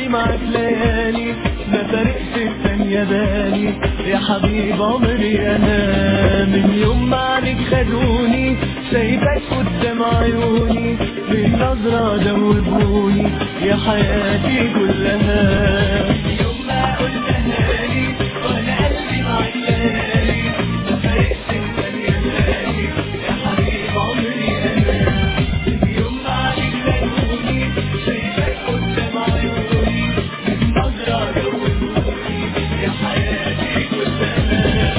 قلبي معك ليالي ما فرقت الثانية بالي يا حبيب عمري انا من يوم ما عليك خدوني شايفك قدام عيوني بالنظرة دوبوني يا حياتي كلها يوم ما قلتها لي وانا قلبي معك ليالي ما فرقت الثانية بالي يا حبيب عمري انا من يوم ما عليك خدوني شايفك قدام عيوني بالنظرة دوبوني يا حياتي كلها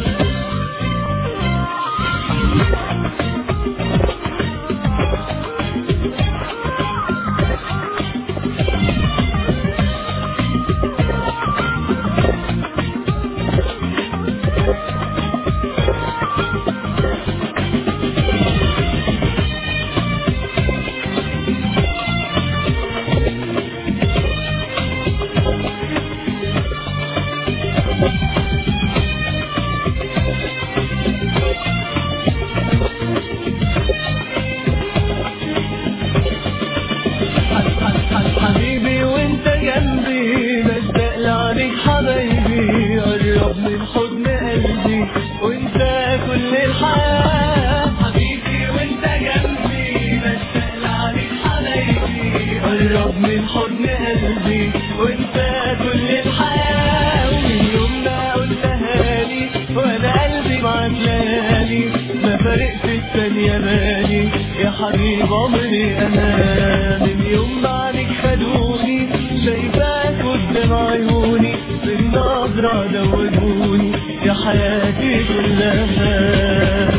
حبيبي وانت جنبي بشتاق لعليك حبايبي قرب من حضن قلبي وانت كل الحياة حبيبي وانت جنبي بشتاق لعليك حبايبي قرب من حضن قلبي وانت كل الحياة ومن يوم ما قلتها لي وانا قلبي معاك ليالي ما فرقت الثانية بالي يا حبيب عمري انا من يوم ما عليك خدوني شايفاك قدام عيوني بالنظرة دوبوني يا حياتي كلها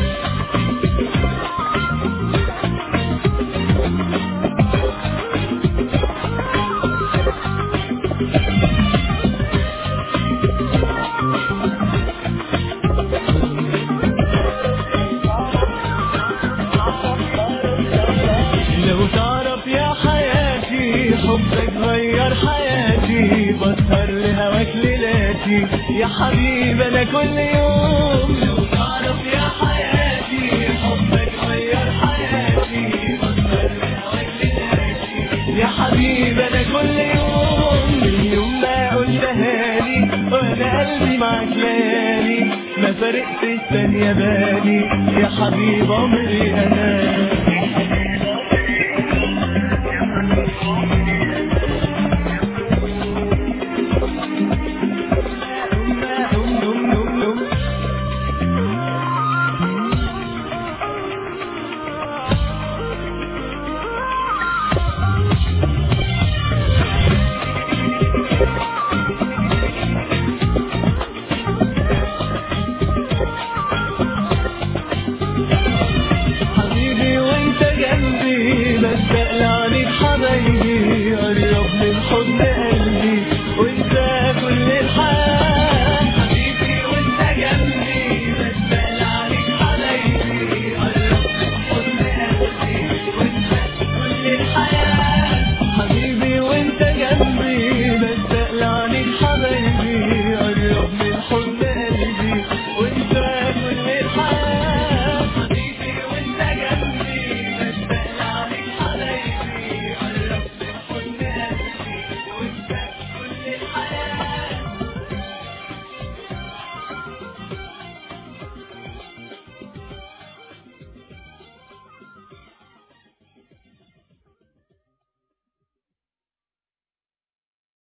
لو تعرف يا حياتي حبك غير حياتي بسهر لهواك ليلاتي يا حبيب انا كل يوم لو تعرف يا حياتي حبك غير حياتي بسهر لهواك ليلاتي يا حبيب انا كل يوم من يوم ما قلتها لي وانا قلبي معاك ليالي ما فرقت الثانية بالي يا حبيب عمري انا